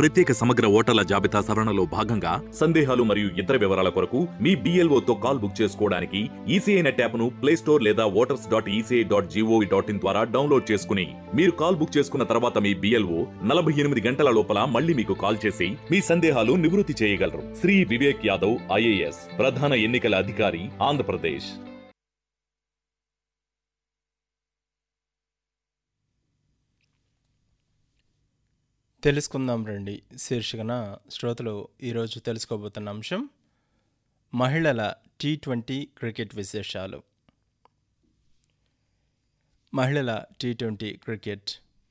ప్రత్యేక సమగ్ర ఓటర్ల జాబితా సవరణలో భాగంగా సందేహాలు మరియు ఇతర వివరాల కొరకు మీ BLO తో కాల్ బుక్ చేసుకోవడానికి ఈసీఐ నెట్ యాప్ను ప్లే స్టోర్ లేదా voters dot ECI dot G O V dot in ద్వారా డౌన్లోడ్ చేసుకుని మీరు కాల్ బుక్ చేసుకున్న తర్వాత మీ బిఎల్ఓ నలభై ఎనిమిది గంటల లోపల మళ్ళీ మీకు కాల్ చేసి మీ సందేహాలు నివృత్తి చేయగలరు శ్రీ వివేక్ యాదవ్ ఐఏఎస్ ప్రధాన ఎన్నికల అధికారి ఆంధ్రప్రదేశ్ తెలుసుకుందాం రండి శీర్షికన శ్రోతలు ఈరోజు తెలుసుకోబోతున్న అంశం మహిళల టీ ట్వంటీ క్రికెట్ విశేషాలు మహిళల టీ ట్వంటీ క్రికెట్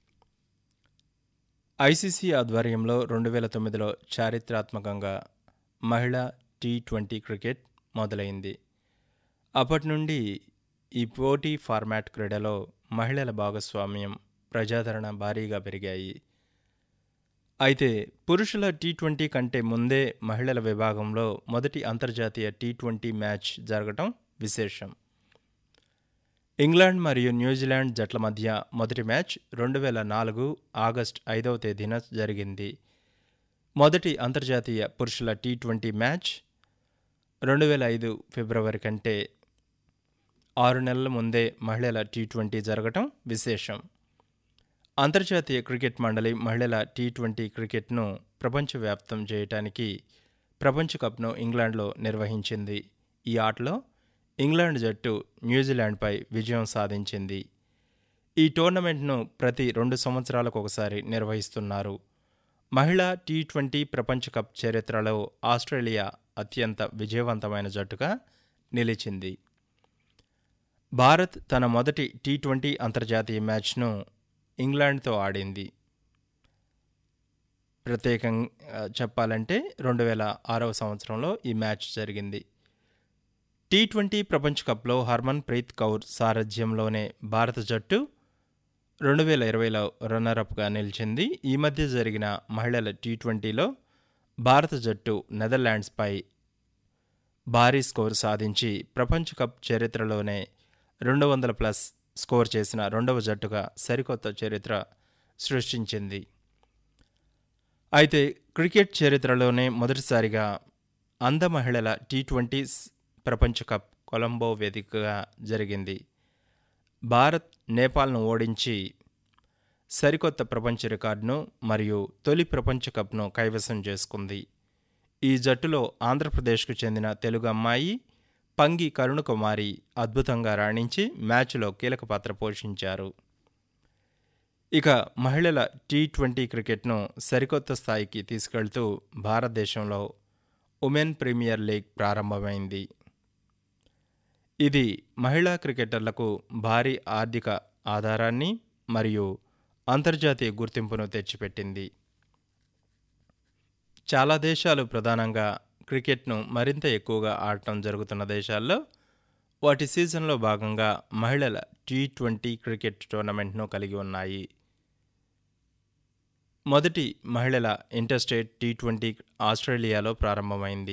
ఐసీసీ ఆధ్వర్యంలో రెండు వేల తొమ్మిదిలో చారిత్రాత్మకంగా మహిళా టీ ట్వంటీ క్రికెట్ మొదలైంది అప్పటి నుండి ఈ పోటీ ఫార్మాట్ క్రీడలో మహిళల భాగస్వామ్యం ప్రజాదరణ భారీగా పెరిగాయి అయితే పురుషుల టీ ట్వంటీ కంటే ముందే మహిళల విభాగంలో మొదటి అంతర్జాతీయ టీ ట్వంటీ మ్యాచ్ జరగటం విశేషం ఇంగ్లాండ్ మరియు న్యూజిలాండ్ జట్ల మధ్య మొదటి మ్యాచ్ రెండు వేల నాలుగు ఆగస్ట్ ఐదవ తేదీన జరిగింది మొదటి అంతర్జాతీయ పురుషుల టీ ట్వంటీ మ్యాచ్ రెండు వేల ఐదు ఫిబ్రవరి కంటే ఆరు నెలల ముందే మహిళల టీ ట్వంటీ జరగటం విశేషం అంతర్జాతీయ క్రికెట్ మండలి మహిళల టీ ట్వంటీ క్రికెట్ను ప్రపంచవ్యాప్తం చేయటానికి ప్రపంచ కప్ను ఇంగ్లాండ్లో నిర్వహించింది ఈ ఆటలో ఇంగ్లాండ్ జట్టు న్యూజిలాండ్పై విజయం సాధించింది ఈ టోర్నమెంట్ను ప్రతి రెండు సంవత్సరాలకు ఒకసారి నిర్వహిస్తున్నారు మహిళా టీ ట్వంటీ ప్రపంచ కప్ చరిత్రలో ఆస్ట్రేలియా అత్యంత విజయవంతమైన జట్టుగా నిలిచింది భారత్ తన మొదటి టీ ట్వంటీ అంతర్జాతీయ మ్యాచ్ను ఇంగ్లాండ్తో ఆడింది ప్రత్యేకంగా చెప్పాలంటే రెండు వేల ఆరవ సంవత్సరంలో ఈ మ్యాచ్ జరిగింది టీ ట్వంటీ ప్రపంచ కప్లో హర్మన్ ప్రీత్ కౌర్ సారథ్యంలోనే భారత జట్టు రెండు వేల ఇరవైలో రన్నరప్గా నిలిచింది ఈ మధ్య జరిగిన మహిళల టీ ట్వంటీలో భారత జట్టు నెదర్లాండ్స్పై భారీ స్కోర్ సాధించి ప్రపంచ కప్ చరిత్రలోనే రెండు వందల ప్లస్ స్కోర్ చేసిన రెండవ జట్టుగా సరికొత్త చరిత్ర సృష్టించింది అయితే క్రికెట్ చరిత్రలోనే మొదటిసారిగా అంద మహిళల టీ ట్వంటీ ప్రపంచ కప్ కొలంబో వేదికగా జరిగింది భారత్ నేపాల్ను ఓడించి సరికొత్త ప్రపంచ రికార్డును మరియు తొలి ప్రపంచ కప్ను కైవసం చేసుకుంది ఈ జట్టులో ఆంధ్రప్రదేశ్కు చెందిన తెలుగు అమ్మాయి పంగి కరుణకుమారి అద్భుతంగా రాణించి మ్యాచ్లో కీలక పాత్ర పోషించారు ఇక మహిళల టీ ట్వంటీ క్రికెట్ను సరికొత్త స్థాయికి తీసుకెళ్తూ భారతదేశంలో ఉమెన్ ప్రీమియర్ లీగ్ ప్రారంభమైంది ఇది మహిళా క్రికెటర్లకు భారీ ఆర్థిక ఆధారాన్ని మరియు అంతర్జాతీయ గుర్తింపును తెచ్చిపెట్టింది చాలా దేశాలు ప్రధానంగా క్రికెట్ను మరింత ఎక్కువగా ఆడటం జరుగుతున్న దేశాల్లో వాటి సీజన్లో భాగంగా మహిళల టీ ట్వంటీ క్రికెట్ టోర్నమెంట్ను కలిగి ఉన్నాయి మొదటి మహిళల ఇంటర్స్టేట్ టీ ట్వంటీ ఆస్ట్రేలియాలో ప్రారంభమైంది